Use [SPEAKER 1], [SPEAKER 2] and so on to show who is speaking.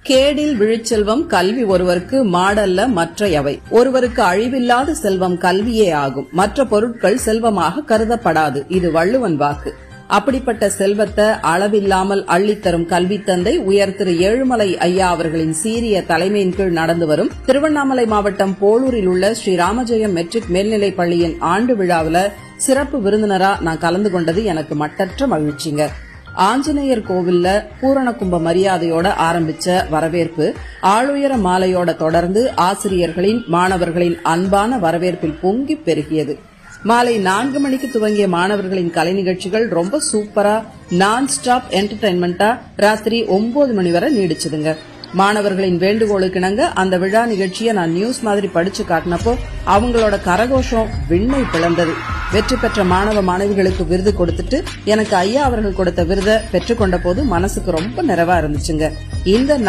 [SPEAKER 1] கேடில் விழுச்செல்வம் கல்வி ஒருவருக்கு மாடல்ல மற்ற எவை ஒருவருக்கு அழிவில்லாத செல்வம் கல்வியே ஆகும் மற்ற பொருட்கள் செல்வமாக கருதப்படாது இது வள்ளுவன் வாக்கு அப்படிப்பட்ட செல்வத்தை அளவில்லாமல் அள்ளித்தரும் கல்வி தந்தை உயர் திரு ஏழுமலை ஐயா அவர்களின் சீரிய தலைமையின் கீழ் நடந்து வரும் திருவண்ணாமலை மாவட்டம் போளூரில் உள்ள ஸ்ரீ ராமஜெயம் மெட்ரிக் மேல்நிலைப் பள்ளியின் ஆண்டு விழாவில் சிறப்பு விருந்தினரா நான் கலந்து கொண்டது எனக்கு மட்டற்ற மகிழ்ச்சிங்க ஆஞ்சநேயர் கோவில்ல பூரண கும்ப மரியாதையோட ஆரம்பிச்ச வரவேற்பு ஆளுயர மாலையோட தொடர்ந்து ஆசிரியர்களின் மாணவர்களின் அன்பான வரவேற்பில் பொங்கி பெருகியது மாலை நான்கு மணிக்கு துவங்கிய மாணவர்களின் கலை நிகழ்ச்சிகள் ரொம்ப சூப்பரா நான் ஸ்டாப் என்டர்டைன்மெண்டா ராத்திரி ஒன்பது மணி வரை நீடிச்சதுங்க மாணவர்களின் வேண்டுகோளுக்கிணங்க அந்த விழா நிகழ்ச்சியை நான் நியூஸ் மாதிரி படிச்சு காட்டினப்போ அவங்களோட கரகோஷம் விண்ணை பிளந்தது வெற்றி பெற்ற மாணவ மாணவிகளுக்கு விருது கொடுத்துட்டு எனக்கு ஐயா அவர்கள் கொடுத்த விருதை பெற்றுக்கொண்ட போது மனசுக்கு ரொம்ப நிறைவா இருந்துச்சுங்க இந்த